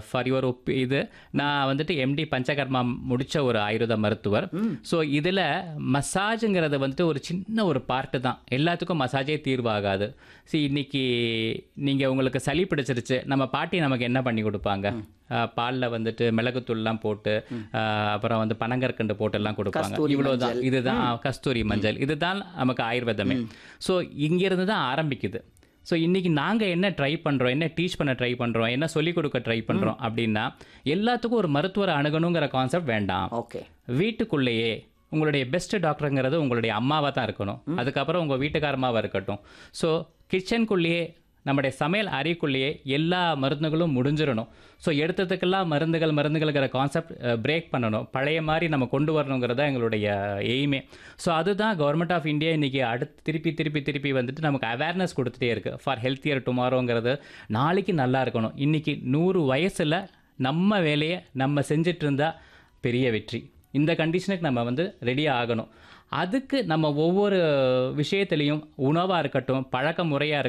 for your op இது நான் வந்துட்டு எம்டி பஞ்சகர்மா முடித்த ஒரு ஆயுர்வேத மருத்துவர் ஸோ இதில் மசாஜுங்கிறது வந்துட்டு ஒரு சின்ன ஒரு பார்ட்டு தான் எல்லாத்துக்கும் மசாஜே தீர்வாகாது see இன்னைக்கு நீங்கள் உங்களுக்கு சளி பிடிச்சிருச்சு நம்ம பாட்டி நமக்கு என்ன பண்ணி கொடுப்பாங்க பாலில் வந்துட்டு மிளகுத்தூள்லாம் போட்டு ஆஹ் அப்புறம் வந்து பனங்கற்கண்டு போட்டெல்லாம் கொடுப்பாங்க கஸ்தூரி இவ்வளோதான் இதுதான் கஸ்தூரி மஞ்சள் இதுதான் நமக்கு ஆயுர்வேதமே ஸோ இங்கேருந்து தான் ஆரம்பிக்குது ஸோ இன்றைக்கி நாங்கள் என்ன ட்ரை பண்ணுறோம் என்ன டீச் பண்ண ட்ரை பண்ணுறோம் என்ன சொல்லிக் கொடுக்க ட்ரை பண்ணுறோம் அப்படின்னா எல்லாத்துக்கும் ஒரு மருத்துவரை அணுகணுங்கிற கான்செப்ட் வேண்டாம் ஓகே வீட்டுக்குள்ளேயே உங்களுடைய பெஸ்ட் டாக்டருங்கிறது உங்களுடைய அம்மாவாக தான் இருக்கணும் அதுக்கப்புறம் உங்கள் வீட்டுக்காரமாவாக இருக்கட்டும் ஸோ கிச்சனுக்குள்ளேயே நம்முடைய சமையல் அறைக்குள்ளேயே எல்லா மருந்துகளும் முடிஞ்சிடணும் ஸோ எடுத்ததுக்கெல்லாம் மருந்துகள் மருந்துகள்ங்கிற கான்செப்ட் பிரேக் பண்ணணும் பழைய மாதிரி நம்ம கொண்டு வரணுங்கிறது தான் எங்களுடைய எய்மே ஸோ அதுதான் கவர்மெண்ட் ஆஃப் இந்தியா இன்றைக்கி அடுத்து திருப்பி திருப்பி திருப்பி வந்துட்டு நமக்கு அவேர்னஸ் கொடுத்துட்டே இருக்குது ஃபார் ஹெல்த்தியர் டுமாரோங்கிறது நாளைக்கு நல்லா இருக்கணும் இன்றைக்கி நூறு வயசில் நம்ம வேலையை நம்ம செஞ்சிட்டு இருந்தா பெரிய வெற்றி இந்த கண்டிஷனுக்கு நம்ம வந்து ரெடி ஆகணும் அதுக்கு நம்ம ஒவ்வொரு விஷயத்துலையும் உணவாக இருக்கட்டும் பழக்க முறையாக இருக்கட்டும்